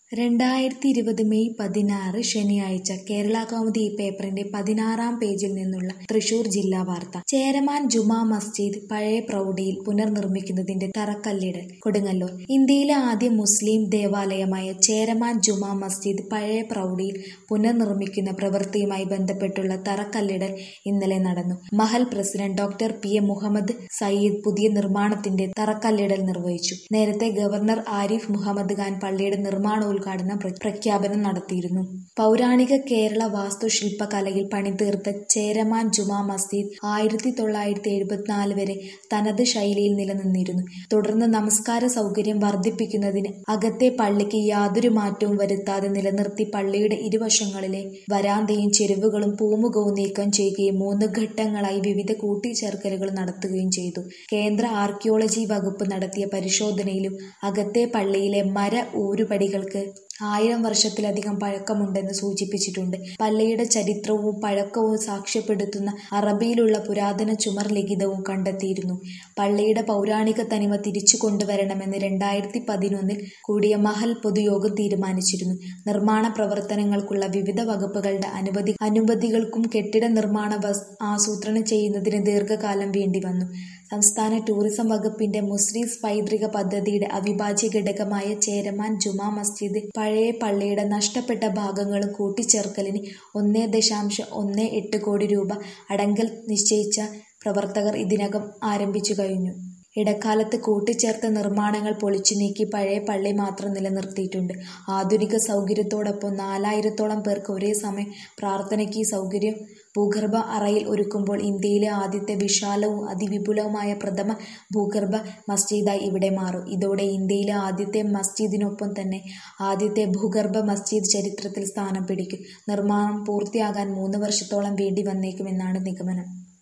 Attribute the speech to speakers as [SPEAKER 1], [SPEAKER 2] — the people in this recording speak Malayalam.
[SPEAKER 1] രണ്ടായിരത്തി ഇരുപത് മെയ് പതിനാറ് ശനിയാഴ്ച കേരളകൗമുദി ഈ പേപ്പറിന്റെ പതിനാറാം പേജിൽ നിന്നുള്ള തൃശൂർ ജില്ലാ വാർത്ത ചേരമാൻ ജുമാ മസ്ജിദ് പഴയ പ്രൗഢിയിൽ പുനർനിർമ്മിക്കുന്നതിന്റെ തറക്കല്ലിടൽ കൊടുങ്ങല്ലൂർ ഇന്ത്യയിലെ ആദ്യ മുസ്ലിം ദേവാലയമായ ചേരമാൻ ജുമാ മസ്ജിദ് പഴയ പ്രൗഢിയിൽ പുനർനിർമ്മിക്കുന്ന പ്രവൃത്തിയുമായി ബന്ധപ്പെട്ടുള്ള തറക്കല്ലിടൽ ഇന്നലെ നടന്നു മഹൽ president doctor P A Muhammad Sayyid പുതിയ നിർമ്മാണത്തിന്റെ തറക്കല്ലിടൽ നിർവഹിച്ചു നേരത്തെ ഗവർണർ ആരിഫ് മുഹമ്മദ് ഖാൻ പള്ളിയുടെ നിർമ്മാണോദ്ഘാടനം പ്രഖ്യാപനം നടത്തിയിരുന്നു പൗരാണിക കേരള വാസ്തുശില്പകലയിൽ പണിതീർത്ത ചേരമാൻ ജുമാ മസ്ജിദ് ആയിരത്തി തൊള്ളായിരത്തി എഴുപത്തിനാല് വരെ തനത് ശൈലിയിൽ നിലനിന്നിരുന്നു തുടർന്ന് നമസ്കാര സൗകര്യം വർദ്ധിപ്പിക്കുന്നതിന് അകത്തെ പള്ളിക്ക് യാതൊരു മാറ്റവും വരുത്താതെ നിലനിർത്തി പള്ളിയുടെ ഇരുവശങ്ങളിലെ വരാന്തയും ചെരുവുകളും പൂമുഖവും നീക്കം ചെയ്യുകയും മൂന്ന് ഘട്ടങ്ങളായി വിവിധ കൂട്ടിച്ചേർക്കലുകൾ നടത്തുകയും ചെയ്തു കേന്ദ്ര ആർക്കിയോളജി വകുപ്പ് നടത്തിയ പരിശോധനയിലും അകത്തെ പള്ളിയിലെ മര ഊരുപടികൾക്ക് ആയിരം വർഷത്തിലധികം പഴക്കമുണ്ടെന്ന് സൂചിപ്പിച്ചിട്ടുണ്ട് പള്ളിയുടെ ചരിത്രവും പഴക്കവും സാക്ഷ്യപ്പെടുത്തുന്ന അറബിയിലുള്ള പുരാതന ചുമർ ലിഖിതവും കണ്ടെത്തിയിരുന്നു പള്ളിയുടെ പൗരാണിക തനിമ തിരിച്ചു കൊണ്ടുവരണമെന്ന് രണ്ടായിരത്തി പതിനൊന്നിൽ കൂടിയ മഹൽ പൊതുയോഗം തീരുമാനിച്ചിരുന്നു നിർമ്മാണ പ്രവർത്തനങ്ങൾക്കുള്ള വിവിധ വകുപ്പുകളുടെ അനുമതി അനുമതികൾക്കും കെട്ടിട നിർമ്മാണ ബസ് ആസൂത്രണം ചെയ്യുന്നതിന് ദീർഘകാലം വേണ്ടിവന്നു സംസ്ഥാന ടൂറിസം വകുപ്പിന്റെ മുസ്രീസ് പൈതൃക പദ്ധതിയുടെ അവിഭാജ്യ ഘടകമായ ചേരമാൻ ജുമാ മസ്ജിദ് പഴയ പള്ളിയുടെ നഷ്ടപ്പെട്ട ഭാഗങ്ങളും കൂട്ടിച്ചേർക്കലിന് ഒന്നേ ദശാംശം ഒന്ന് എട്ട് കോടി രൂപ അടങ്കൽ നിശ്ചയിച്ച പ്രവർത്തകർ ഇതിനകം ആരംഭിച്ചു കഴിഞ്ഞു ഇടക്കാലത്ത് കൂട്ടിച്ചേർത്ത നിർമ്മാണങ്ങൾ പൊളിച്ചു നീക്കി പഴയ പള്ളി മാത്രം നിലനിർത്തിയിട്ടുണ്ട് ആധുനിക സൗകര്യത്തോടൊപ്പം നാലായിരത്തോളം പേർക്ക് ഒരേ സമയം പ്രാർത്ഥനയ്ക്ക് ഈ സൗകര്യം ഭൂഗർഭ അറയിൽ ഒരുക്കുമ്പോൾ ഇന്ത്യയിലെ ആദ്യത്തെ വിശാലവും അതിവിപുലവുമായ പ്രഥമ ഭൂഗർഭ മസ്ജിദായി ഇവിടെ മാറും ഇതോടെ ഇന്ത്യയിലെ ആദ്യത്തെ മസ്ജിദിനൊപ്പം തന്നെ ആദ്യത്തെ ഭൂഗർഭ മസ്ജിദ് ചരിത്രത്തിൽ സ്ഥാനം പിടിക്കും നിർമ്മാണം പൂർത്തിയാകാൻ മൂന്ന് വർഷത്തോളം വേണ്ടി വന്നേക്കുമെന്നാണ് നിഗമനം